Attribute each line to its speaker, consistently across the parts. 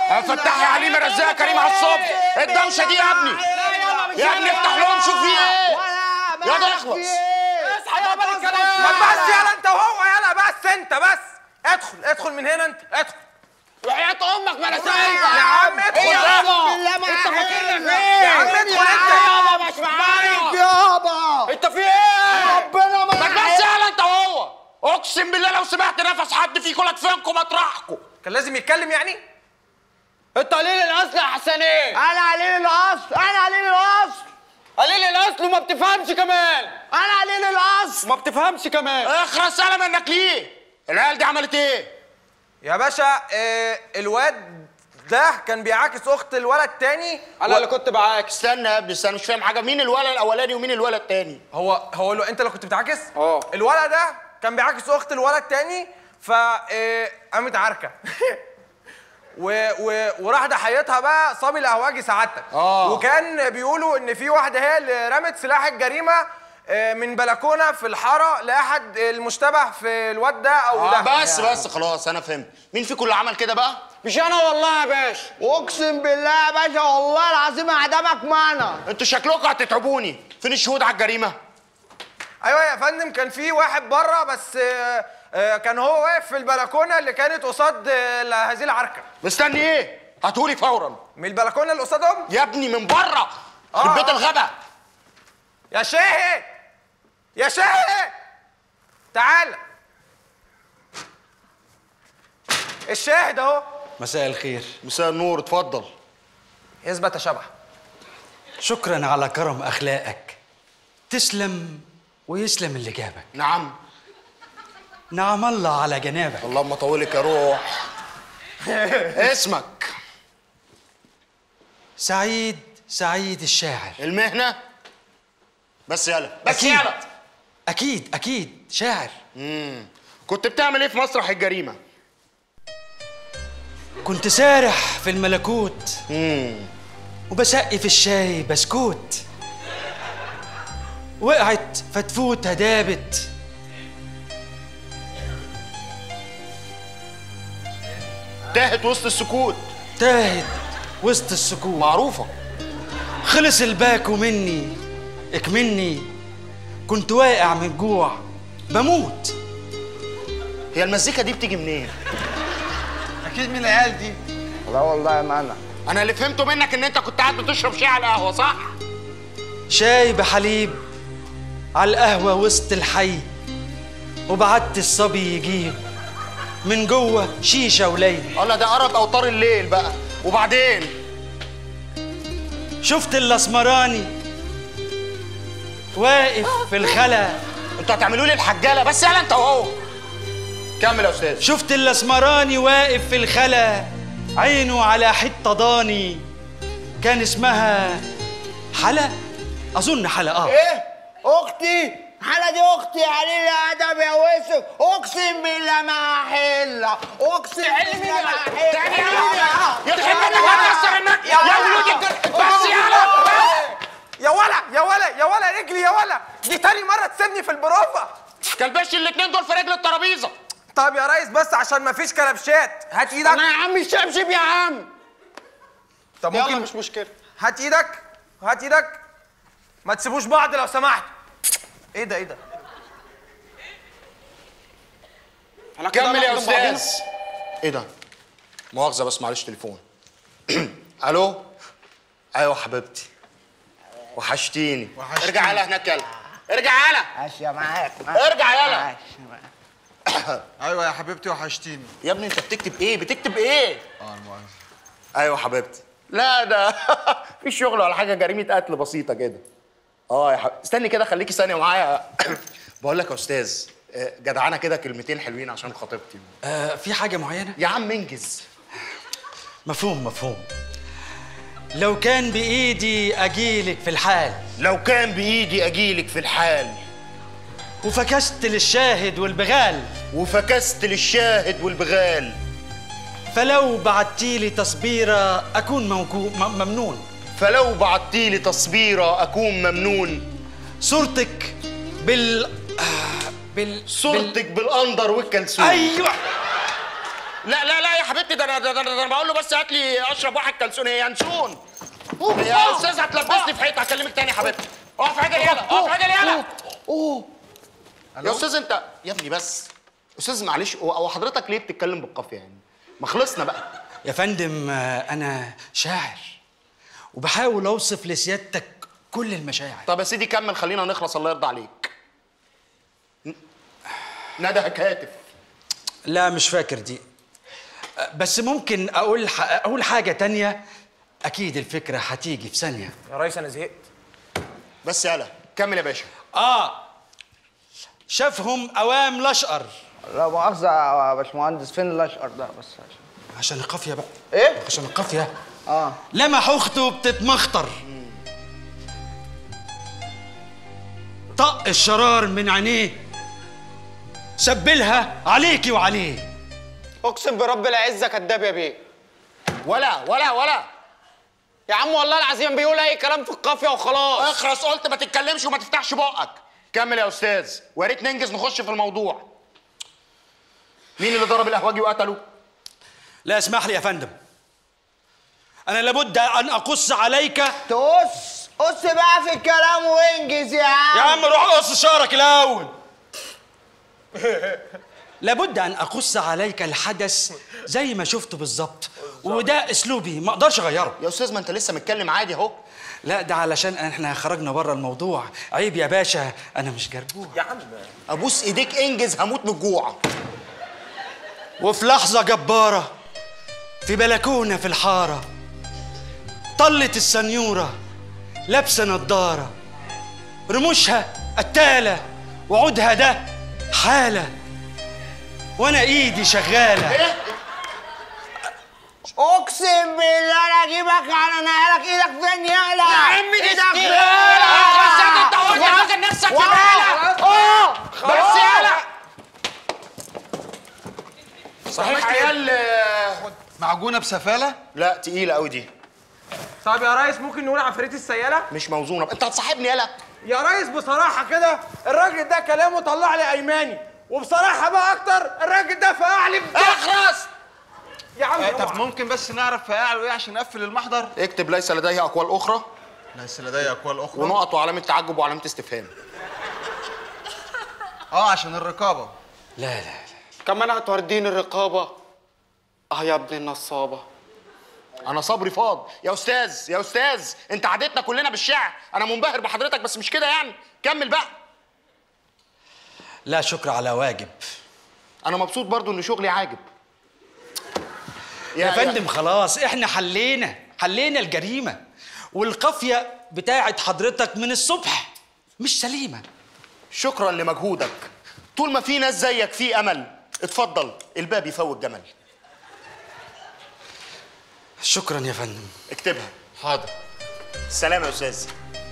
Speaker 1: فتحي عليم رزاق كريم على الصبح الدوشه دي يا ابني يا ابني افتح لهم شوف في ايه يا ده اخلص
Speaker 2: اصحى يا بابا الكلام ما بس يلا انت وهو يلا بس انت بس ادخل ادخل من هنا انت ادخل
Speaker 3: وحياة امك ما انا
Speaker 2: يا عم ادخل
Speaker 3: ايه يا
Speaker 2: بقى.
Speaker 3: بابا انت فاكرني فين
Speaker 2: يا عم ادخل انت
Speaker 3: يابا مش معايا
Speaker 4: يابا
Speaker 3: انت في ايه
Speaker 4: ربنا ما
Speaker 1: طب بس يلا انت وهو اقسم بالله لو سمعت نفس حد فيكم لا ادفنكم مطرحكم
Speaker 2: كان لازم يتكلم يعني
Speaker 3: انت قليل الاصل يا حسنين
Speaker 4: انا قليل الاصل انا قليل الاصل
Speaker 3: قليل الاصل وما بتفهمش كمان
Speaker 4: انا قليل الاصل
Speaker 3: ما بتفهمش كمان
Speaker 1: اخرس سلام انك ليه العيال دي عملت ايه
Speaker 2: يا باشا اه الواد ده كان بيعاكس اخت الولد تاني
Speaker 3: انا اللي كنت بعاكس
Speaker 1: استنى يا ابني استنى مش فاهم حاجه مين الولد الاولاني ومين الولد التاني
Speaker 2: هو هو لو انت اللي كنت بتعاكس
Speaker 3: اه.
Speaker 2: الولد ده كان بيعاكس اخت الولد تاني ف اه، قامت عركه و... و... وراح ضحيتها بقى صبي القهواجي سعادتك
Speaker 1: اه.
Speaker 2: وكان بيقولوا ان في واحده هي اللي رمت سلاح الجريمه اه، من بلكونه في الحاره لاحد المشتبه في الواد ده او ده
Speaker 1: آه بس بس خلاص انا فهمت مين فيكم اللي عمل كده بقى
Speaker 3: مش انا والله يا باشا
Speaker 4: اقسم بالله يا باشا والله العظيم اعدامك معنا
Speaker 1: انتوا شكلكم هتتعبوني فين الشهود على الجريمه
Speaker 2: ايوه يا فندم كان في واحد بره بس اه، اه، كان هو واقف في البلكونه اللي كانت قصاد اه، هذه العركه
Speaker 1: مستني ايه هاتولي فورا
Speaker 2: من البلكونه اللي قصادهم
Speaker 1: يا ابني من بره في
Speaker 2: آه.
Speaker 1: بيت الغبا
Speaker 2: يا شاهد يا شاهد تعال الشاهد اهو
Speaker 5: مساء الخير
Speaker 1: مساء النور اتفضل
Speaker 2: اثبت يا شبح
Speaker 5: شكرا على كرم اخلاقك تسلم ويسلم اللي جابك
Speaker 1: نعم
Speaker 5: نعم الله على جنابك
Speaker 1: اللهم طولك يا روح اسمك
Speaker 5: سعيد سعيد الشاعر
Speaker 1: المهنه بس يلا بس
Speaker 5: أكيد.
Speaker 1: يلا
Speaker 5: اكيد اكيد شاعر
Speaker 1: كنت بتعمل ايه في مسرح الجريمه
Speaker 5: كنت سارح في الملكوت وبسقي في الشاي بسكوت وقعت فتفوتها دابت
Speaker 1: تاهت وسط السكوت
Speaker 5: تاهت وسط السكوت
Speaker 1: معروفه
Speaker 5: خلص الباكو مني اكمني كنت واقع من الجوع بموت
Speaker 1: هي المزيكا دي بتيجي منين
Speaker 2: اكيد من العيال دي
Speaker 4: لا والله ما انا
Speaker 1: انا اللي فهمته منك ان انت كنت قاعد بتشرب شاي على القهوه صح
Speaker 5: شاي بحليب على القهوة وسط الحي وبعت الصبي يجيب من جوه شيشة وليل
Speaker 1: الله ده قرب اوتار الليل بقى وبعدين
Speaker 5: شفت الاسمراني واقف في الخلا
Speaker 1: انتوا هتعملوا لي الحجاله بس يلا انت وهو كمل يا استاذ
Speaker 5: شفت الاسمراني واقف في الخلا عينه على حتة ضاني كان اسمها حلا اظن حلا اه
Speaker 4: ايه اختي حلا دي اختي يا قليل الادب يا وسخ اقسم بالله ما هحلها اقسم بالله ما هحلها
Speaker 1: يا تحب انك هتكسر النك يا ولودي بس يلا
Speaker 2: يا ولا يا ولا يا ولا رجلي يا ولا دي تاني مره تسيبني في البروفه
Speaker 1: كلبش الاتنين دول في رجل الترابيزه
Speaker 2: طب يا ريس بس عشان ما فيش كلبشات هات ايدك
Speaker 3: انا يا عم الشبشب يا عم
Speaker 2: طب
Speaker 3: يلا
Speaker 2: ممكن
Speaker 3: مش مشكله
Speaker 2: هات ايدك هات ايدك ما تسيبوش بعض لو سمحت ايه ده ايه ده
Speaker 3: انا كده
Speaker 1: كمل يا
Speaker 3: هنخدم بعضينا.
Speaker 1: استاذ ايه ده مؤاخذه بس معلش تليفون الو ايوه حبيبتي وحشتيني ارجع يلا هناك يلا ارجع يلا
Speaker 4: ماشيه معاك
Speaker 1: ارجع يلا
Speaker 4: ماشي معاك.
Speaker 6: ايوه يا حبيبتي وحشتيني
Speaker 1: يا ابني انت بتكتب ايه بتكتب ايه
Speaker 6: اه المؤاخذة
Speaker 1: ايوه حبيبتي لا ده في شغل ولا حاجه جريمه قتل بسيطه كده اه يا حبيبتي استني كده خليكي ثانيه معايا بقول لك يا استاذ آه، جدعانه كده كلمتين حلوين عشان خطيبتي
Speaker 5: آه في حاجة معينة
Speaker 1: يا عم انجز
Speaker 5: مفهوم مفهوم لو كان بإيدي أجيلك في الحال
Speaker 1: لو كان بايدي اجيلك في الحال
Speaker 5: وفكست للشاهد والبغال
Speaker 1: وفكست للشاهد والبغال
Speaker 5: فلو بعتيلي تصبيرة أكون موكو م- ممنون
Speaker 1: فلو بعتيلي تصبيره اكون ممنون
Speaker 5: صورتك بال آه، بال
Speaker 1: صورتك بالاندر والكلسون
Speaker 5: بال... أيوة
Speaker 1: لا لا لا يا حبيبتي ده انا ده انا, ده أنا بقول له بس هات لي اشرب واحد كلسون هي ينسون يا استاذ هتلبسني في حيط هكلمك تاني يا حبيبتي اقف عجل يلا اقف عجل يلا يا استاذ انت يا ابني بس استاذ معلش هو هو حضرتك ليه بتتكلم بالقافيه يعني ما خلصنا بقى
Speaker 5: يا فندم آه، انا شاعر وبحاول اوصف لسيادتك كل المشاعر
Speaker 1: طب يا سيدي كمل خلينا نخلص الله يرضى عليك ن- ندى كاتف
Speaker 5: لا مش فاكر دي آه، بس ممكن اقول ح- اقول حاجه تانية اكيد الفكره هتيجي في ثانيه
Speaker 2: يا ريس انا زهقت
Speaker 1: بس يلا كمل يا باشا
Speaker 5: اه شافهم اوام الاشقر
Speaker 4: لا مؤاخذة يا باشمهندس فين الاشقر ده بس عشان
Speaker 5: عشان القافيه بقى
Speaker 4: ايه؟
Speaker 5: عشان القافيه
Speaker 4: اه
Speaker 5: لمح اخته بتتمخطر طق الشرار من عينيه سبلها عليكي وعليه
Speaker 3: اقسم برب العزه كداب يا بيه
Speaker 1: ولا ولا ولا
Speaker 3: يا عم والله العظيم بيقول اي كلام في القافيه وخلاص
Speaker 1: اخرس قلت ما تتكلمش وما تفتحش بقك كمل يا استاذ ويا ريت ننجز نخش في الموضوع مين اللي ضرب القهوجي وقتله
Speaker 5: لا اسمح لي يا فندم انا لابد ان اقص عليك
Speaker 4: تقص قص بقى في الكلام وانجز يا عم
Speaker 5: يا عم روح قص شعرك الاول لابد ان اقص عليك الحدث زي ما شفته بالظبط وده اسلوبي ما اقدرش اغيره
Speaker 1: يا استاذ ما انت لسه متكلم عادي اهو
Speaker 5: لا ده علشان احنا خرجنا بره الموضوع عيب يا باشا انا مش جربوع
Speaker 2: يا عم
Speaker 1: ابوس ايديك انجز هموت من الجوع
Speaker 5: وفي لحظة جبارة في بلكونة في الحارة طلت السنيورة لابسة نضارة رموشها قتالة وعودها ده حالة وأنا إيدي شغالة
Speaker 4: اقسم بالله انا اجيبك على نهارك ايدك فين يالا يا
Speaker 1: عمي دي
Speaker 4: ايدك فين
Speaker 1: بس انت قلت فاكر نفسك في بالك
Speaker 4: اه
Speaker 1: بس يلا صحيح عيال
Speaker 6: معجونه بسفاله
Speaker 1: لا تقيله قوي دي
Speaker 2: طب يا ريس ممكن نقول عفريت السياله
Speaker 1: مش موزونه انت هتصاحبني يلا
Speaker 2: يا ريس بصراحه كده الراجل ده كلامه طلع لي ايماني وبصراحه بقى اكتر الراجل ده فقع لي بجد.
Speaker 1: اخرس
Speaker 2: يا عم
Speaker 6: طب ممكن بس نعرف فاعل ايه عشان نقفل المحضر
Speaker 1: اكتب ليس لديه اقوال اخرى
Speaker 6: ليس لدي اقوال اخرى
Speaker 1: ونقط وعلامه تعجب وعلامه استفهام
Speaker 6: اه عشان الرقابه
Speaker 5: لا لا لا
Speaker 3: كمان هتورديني الرقابه اه يا ابن النصابه
Speaker 1: انا صبري فاض يا استاذ يا استاذ انت عادتنا كلنا بالشعر انا منبهر بحضرتك بس مش كده يعني كمل بقى
Speaker 5: لا شكر على واجب
Speaker 1: انا مبسوط برضو ان شغلي عاجب
Speaker 5: يا فندم خلاص احنا حلينا حلينا الجريمة والقافية بتاعت حضرتك من الصبح مش سليمة
Speaker 1: شكرا لمجهودك طول ما في ناس زيك في امل اتفضل الباب يفوت جمل
Speaker 5: شكرا يا فندم
Speaker 1: اكتبها
Speaker 6: حاضر
Speaker 1: سلام يا استاذ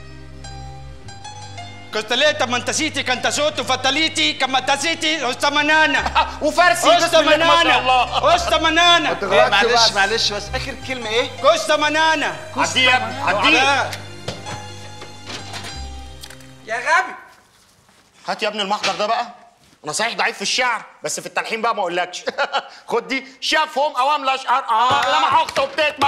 Speaker 5: كوستاليتا مانتاسيتي كانتاسوتو فاتاليتي كاماتاسيتي اوستامانانا
Speaker 1: وفارسي بسم الله ما شاء
Speaker 5: اوستامانانا
Speaker 1: الله
Speaker 5: اوستامانانا
Speaker 6: إيه معلش معلش بس اخر كلمه ايه
Speaker 5: كوستامانانا
Speaker 1: عديه يا ابني عديه
Speaker 2: يا غبي
Speaker 1: هات يا ابني المحضر ده بقى انا صحيح ضعيف في الشعر بس في التلحين بقى ما اقولكش خد دي شافهم اوام الاشقر اه لما اخته بتتمخ